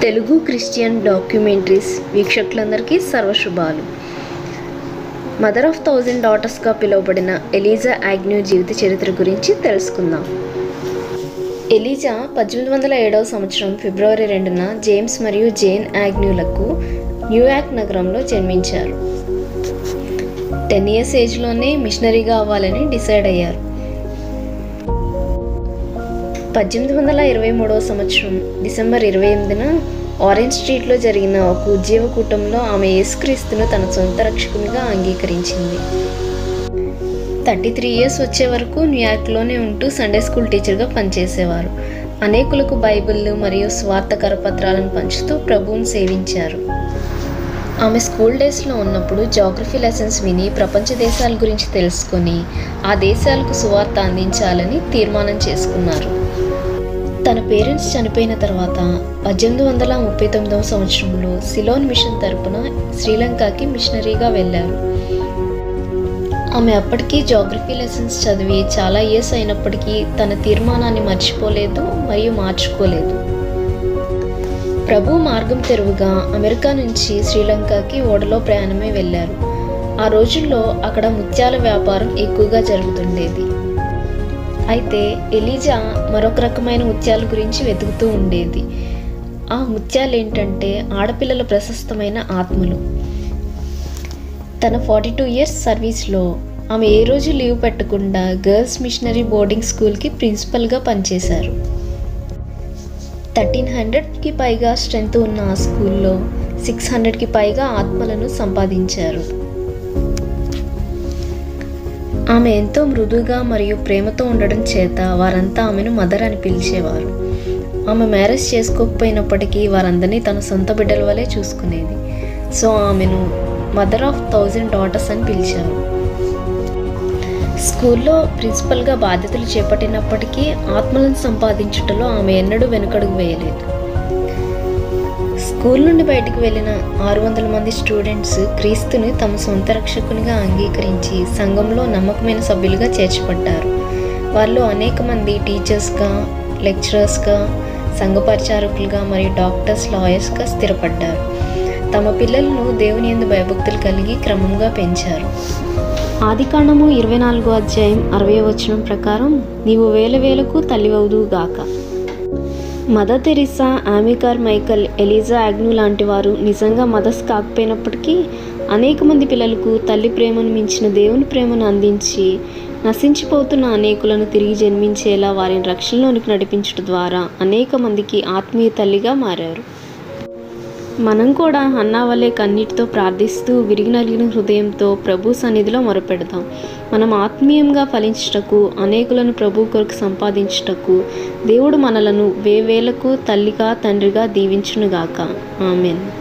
Telugu Christian documentaries వీక్షకులందరికీ సర్వశుభాలు mother of thousand డాటర్స్గా పిలువబడిన ఎలీజా ఆగ్న్యూ జీవిత చరిత్ర గురించి తెలుసుకుందాం ఎలీజా పద్దెనిమిది వందల ఏడవ సంవత్సరం ఫిబ్రవరి రెండున జేమ్స్ మరియు జేన్ ఆగ్న్యూలకు న్యూయార్క్ నగరంలో జన్మించారు టెన్ ఇయర్స్ ఏజ్లోనే మిషనరీగా అవ్వాలని డిసైడ్ అయ్యారు పద్దెనిమిది వందల ఇరవై మూడవ సంవత్సరం డిసెంబర్ ఇరవై ఎనిమిదిన ఆరెంజ్ స్ట్రీట్లో జరిగిన ఒక ఉద్యోగ కూటంలో ఆమె యేసుక్రీస్తును తన సొంత రక్షకునిగా అంగీకరించింది థర్టీ త్రీ ఇయర్స్ వచ్చే వరకు న్యూయార్క్లోనే ఉంటూ సండే స్కూల్ టీచర్గా పనిచేసేవారు అనేకులకు బైబిళ్ళు మరియు స్వార్థ కరపత్రాలను పంచుతూ ప్రభువును సేవించారు ఆమె స్కూల్ డేస్లో ఉన్నప్పుడు జాగ్రఫీ లెసన్స్ విని ప్రపంచ దేశాల గురించి తెలుసుకొని ఆ దేశాలకు సువార్త అందించాలని తీర్మానం చేసుకున్నారు తన పేరెంట్స్ చనిపోయిన తర్వాత పద్దెనిమిది వందల ముప్పై తొమ్మిదవ సంవత్సరంలో సిలోన్ మిషన్ తరపున శ్రీలంకకి మిషనరీగా వెళ్ళారు ఆమె అప్పటికీ జాగ్రఫీ లెసన్స్ చదివి చాలా ఇయర్స్ అయినప్పటికీ తన తీర్మానాన్ని మర్చిపోలేదు మరియు మార్చుకోలేదు ప్రభు మార్గం తెరువుగా అమెరికా నుంచి శ్రీలంకకి ఓడలో ప్రయాణమై వెళ్ళారు ఆ రోజుల్లో అక్కడ ముత్యాల వ్యాపారం ఎక్కువగా జరుగుతుండేది అయితే ఎలీజా మరొక రకమైన ముత్యాల గురించి వెతుకుతూ ఉండేది ఆ ముత్యాలు ఏంటంటే ఆడపిల్లల ప్రశస్తమైన ఆత్మలు తన ఫార్టీ టూ ఇయర్స్ సర్వీస్లో ఆమె ఏ రోజు లీవ్ పెట్టకుండా గర్ల్స్ మిషనరీ బోర్డింగ్ స్కూల్కి ప్రిన్సిపల్గా పనిచేశారు థర్టీన్ హండ్రెడ్కి పైగా స్ట్రెంత్ ఉన్న ఆ స్కూల్లో సిక్స్ హండ్రెడ్కి పైగా ఆత్మలను సంపాదించారు ఆమె ఎంతో మృదువుగా మరియు ప్రేమతో ఉండడం చేత వారంతా ఆమెను మదర్ అని పిలిచేవారు ఆమె మ్యారేజ్ చేసుకోకపోయినప్పటికీ వారందరినీ తన సొంత బిడ్డల వలె చూసుకునేది సో ఆమెను మదర్ ఆఫ్ థౌజండ్ డాటర్స్ అని పిలిచారు స్కూల్లో ప్రిన్సిపల్గా బాధ్యతలు చేపట్టినప్పటికీ ఆత్మలను సంపాదించుటలో ఆమె ఎన్నడూ వెనుకడుగు వేయలేదు స్కూల్ నుండి బయటకు వెళ్ళిన ఆరు వందల మంది స్టూడెంట్స్ క్రీస్తుని తమ సొంత రక్షకునిగా అంగీకరించి సంఘంలో నమ్మకమైన సభ్యులుగా చేర్చబడ్డారు వాళ్ళు అనేక మంది టీచర్స్గా లెక్చరర్స్గా సంఘ పరిచారకులుగా మరియు డాక్టర్స్ లాయర్స్గా స్థిరపడ్డారు తమ పిల్లలను దేవుని ఎందు భయభక్తులు కలిగి క్రమంగా పెంచారు ఆదికాండము ఇరవై నాలుగో అధ్యాయం అరవై వచనం ప్రకారం నీవు వేల వేలకు తల్లివవుదువు గాక mother Teresa Amy Carmichael Eliza Agnew లాంటి వారు నిజంగా మదర్స్ కాకపోయినప్పటికీ అనేక మంది పిల్లలకు తల్లి ప్రేమను మించిన దేవుని ప్రేమను అందించి నశించిపోతున్న అనేకులను తిరిగి జన్మించేలా వారిని రక్షణలోనికి నడిపించడం ద్వారా అనేక మందికి ఆత్మీయ తల్లిగా మారారు మనం కూడా హన్నా వలె కన్నీటితో ప్రార్థిస్తూ విరిగి నలిగిన హృదయంతో ప్రభు సన్నిధిలో మొరపెడదాం మనం ఆత్మీయంగా ఫలించుటకు అనేకులను ప్రభు కొరకు సంపాదించుటకు దేవుడు మనలను వేవేలకు తల్లిగా తండ్రిగా దీవించునుగాక ఆమెన్